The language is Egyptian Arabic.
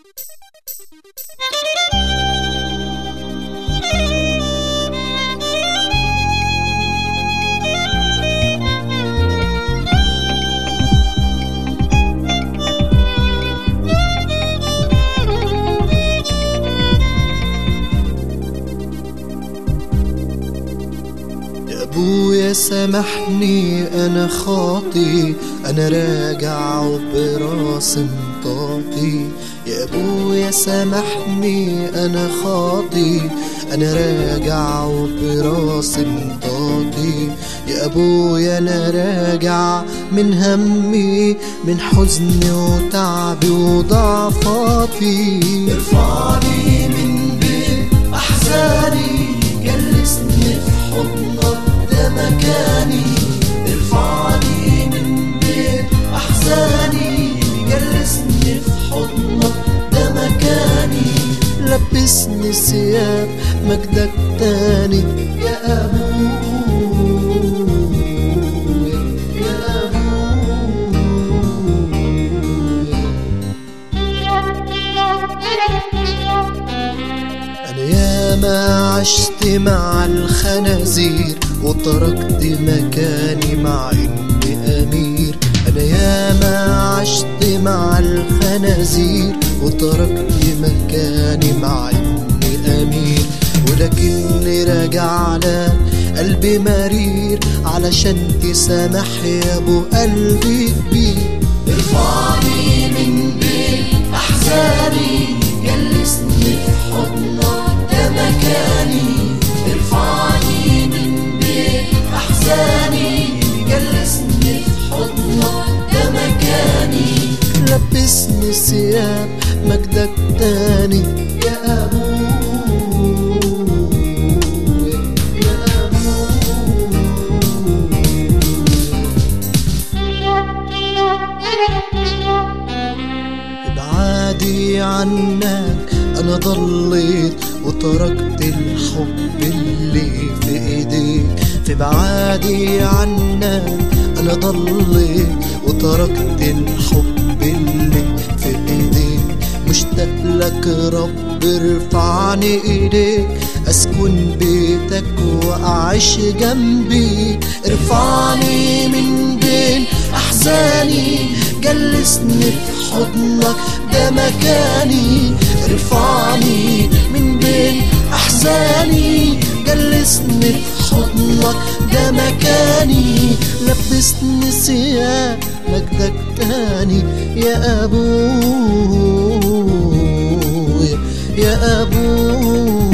يا ابويا سامحني انا خاطي انا راجع وبراس مطاطي يا ابويا سامحني انا خاطي انا راجع وبراس مطاطي يا ابويا انا راجع من همي من حزني وتعبي وضعفاتي ارفعني من بين احزاني جلسني في حضنك ده مكاني ارفعني من بين احزاني جلسني في حضنك ده مكاني لبسني ثياب مجدك تاني يا ابويا يا ابويا أنا ياما عشت مع الخنازير وتركت مكاني مع إني أمير أنا ياما عشت مع الخنازير وتركت مكاني مع إني أمير ولكني راجع لك قلبي مرير علشان تسامح يا أبو قلبي كبير ارفعني من بين أحزاني جلسني في حضنك ده مكاني ارفعني من بين أحزاني جلسني في حضنك ده مكاني لبسني ثياب مجدك تاني يا أبويا يا أبويا ابعادي عنك انا ضليت وتركت الحب اللي في ايديك في بعادي عنك انا ضليت وتركت الحب اللي في ايديك مشتاق لك رب ارفعني ايديك اسكن بيتك واعيش جنبي ارفعني من بين احزاني جلسني في حضنك ده مكاني ارفعني من بين احزاني جلسني في حضنك ده مكاني لبسني ثياب مجدك تاني يا ابويا يا ابويا